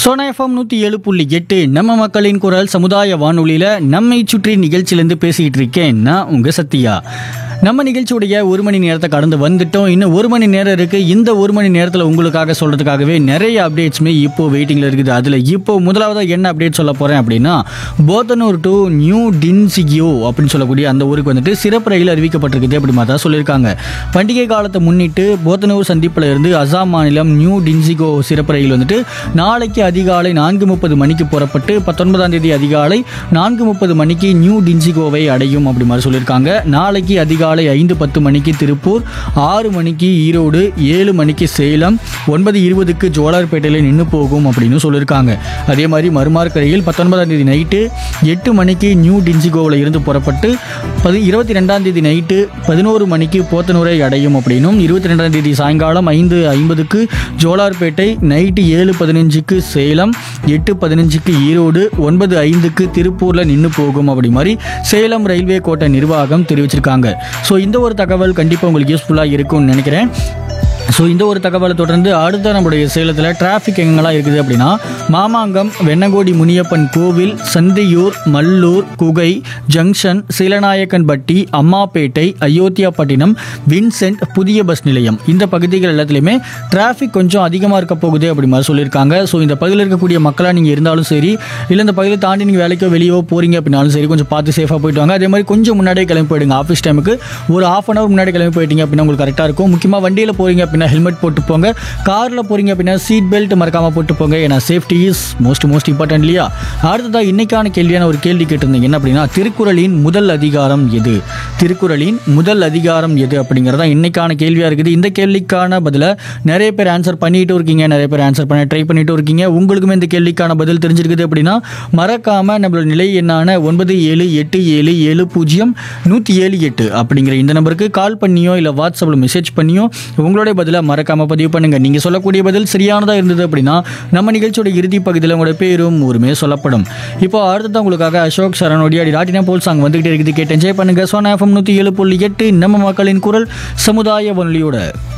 Sona FM நூற்றி ஏழு புள்ளி எட்டு நம்ம மக்களின் குரல் சமுதாய வானொலியில் நம்மை சுற்றி நிகழ்ச்சியிலேருந்து பேசிக்கிட்டு இருக்கேன் நான் உங்கள் சத்யா நம்ம நிகழ்ச்சியுடைய ஒரு மணி நேரத்தை கடந்து வந்துட்டோம் இன்னும் ஒரு மணி நேரம் இருக்குது இந்த ஒரு மணி நேரத்தில் உங்களுக்காக சொல்கிறதுக்காகவே நிறைய அப்டேட்ஸுமே இப்போ வெயிட்டிங்கில் இருக்குது அதில் இப்போ முதலாவதாக என்ன அப்டேட் சொல்ல போகிறேன் அப்படின்னா போத்தனூர் டு நியூ டின்சிகியோ அப்படின்னு சொல்லக்கூடிய அந்த ஊருக்கு வந்துட்டு சிறப்பு ரயில் அறிவிக்கப்பட்டிருக்குது அப்படி மாதிரி தான் சொல்லியிருக்காங்க பண்டிகை காலத்தை முன்னிட்டு போத்தனூர் சந்திப்பில் இருந்து அசாம் மாநிலம் நியூ டின்சிகோ சிறப்பு ரயில் வந்துட்டு நாளைக்கு அதிகாலை நான்கு முப்பது மணிக்கு புறப்பட்டு பத்தொன்பதாம் தேதி அதிகாலை நான்கு முப்பது மணிக்கு நியூ டின்சிகோவை அடையும் அப்படி மாதிரி சொல்லியிருக்காங்க நாளைக்கு அதிகாலை ஐந்து பத்து மணிக்கு திருப்பூர் ஆறு மணிக்கு ஈரோடு ஏழு மணிக்கு சேலம் ஒன்பது இருபதுக்கு ஜோலார்பேட்டையில் நின்று போகும் அப்படின்னு சொல்லியிருக்காங்க அதே மாதிரி மறுமார்க்கரையில் பத்தொன்பதாம் தேதி நைட்டு எட்டு மணிக்கு நியூ டின்சிகோவில் இருந்து புறப்பட்டு பதி இருபத்தி ரெண்டாம் தேதி நைட்டு பதினோரு மணிக்கு போத்தனூரை அடையும் அப்படின்னும் இருபத்தி ரெண்டாம் தேதி சாயங்காலம் ஐந்து ஐம்பதுக்கு ஜோலார்பேட்டை நைட்டு ஏழு பதினஞ்சுக்கு சேலம் எட்டு பதினஞ்சுக்கு ஈரோடு ஒன்பது ஐந்துக்கு திருப்பூரில் நின்று போகும் அப்படி மாதிரி சேலம் ரயில்வே கோட்ட நிர்வாகம் தெரிவிச்சிருக்காங்க ஸோ இந்த ஒரு தகவல் கண்டிப்பாக உங்களுக்கு யூஸ்ஃபுல்லாக இருக்கும்னு நினைக்கிறேன் ஸோ இந்த ஒரு தகவலை தொடர்ந்து அடுத்த நம்முடைய சேலத்தில் டிராஃபிக் எங்கெல்லாம் இருக்குது அப்படின்னா மாமாங்கம் வெண்ணங்கோடி முனியப்பன் கோவில் சந்தியூர் மல்லூர் குகை ஜங்ஷன் சீலநாயக்கன்பட்டி அம்மாப்பேட்டை அயோத்தியாப்பட்டினம் வின்சென்ட் புதிய பஸ் நிலையம் இந்த பகுதிகள் எல்லாத்துலேயுமே டிராஃபிக் கொஞ்சம் அதிகமாக இருக்க போகுது அப்படி மாதிரி சொல்லியிருக்காங்க ஸோ இந்த பகுதியில் இருக்கக்கூடிய மக்களாக நீங்கள் இருந்தாலும் சரி இல்லை இந்த பகுதியை தாண்டி நீங்கள் வேலைக்கோ வெளியோ போகிறீங்க அப்படின்னாலும் சரி கொஞ்சம் பார்த்து சேஃபாக போயிட்டு வாங்க அதே மாதிரி கொஞ்சம் முன்னாடியே கிளம்பி போயிடுங்க ஆஃபீஸ் டைமுக்கு ஒரு ஆஃப் அன் அவர் முன்னாடி கிளம்பி போயிட்டீங்க அப்படின்னா உங்களுக்கு கரெக்டாக இருக்கும் முக்கியமாக வண்டியில் போகிறீங்க அப்படின்னா ஹெல்மெட் போட்டு போங்க காரில் போகிறீங்க அப்படின்னா சீட் பெல்ட் மறக்காமல் போட்டு போங்க ஏன்னா safety is most most important இல்லையா அடுத்ததாக இன்னைக்கான கேள்வியான ஒரு கேள்வி கேட்டிருந்தீங்க என்ன அப்படின்னா திருக்குறளின் முதல் அதிகாரம் எது திருக்குறளின் முதல் அதிகாரம் எது அப்படிங்கிறது தான் இன்னைக்கான கேள்வியாக இருக்குது இந்த கேள்விக்கான பதிலை நிறைய பேர் ஆன்சர் பண்ணிட்டு இருக்கீங்க நிறைய பேர் ஆன்சர் பண்ண ட்ரை பண்ணிட்டு இருக்கீங்க உங்களுக்குமே இந்த கேள்விக்கான பதில் தெரிஞ்சிருக்குது அப்படின்னா மறக்காமல் நம்மளோட நிலை எண்ணான ஒன்பது ஏழு எட்டு ஏழு ஏழு பூஜ்ஜியம் நூற்றி ஏழு எட்டு அப்படிங்கிற இந்த நம்பருக்கு கால் பண்ணியோ இல்லை வாட்ஸ்அப்பில் மெசேஜ் பண்ணியோ உங்களுடைய பதிலை மறக்காமல் பதிவு பண்ணுங்கள் நீங்கள் சொல்லக்கூடிய பதில் சரியானதாக இருந்தது அப்படின்னா நம்ம நிகழ்ச்சியோட இறுதி பகுதியில் உங்களோட பேரும் ஊருமே சொல்லப்படும் இப்போ அடுத்தது உங்களுக்காக அசோக் சரணோடி அடி ராட்டினா போல் சாங் வந்துகிட்டே இருக்குது கேட்டு என்ஜாய் பண்ணுங்க சோனா எஃப்எம் நூற்றி ஏழு புள்ளி எட்டு நம்ம மக்களின் குரல் சமுதாய வானொலியோட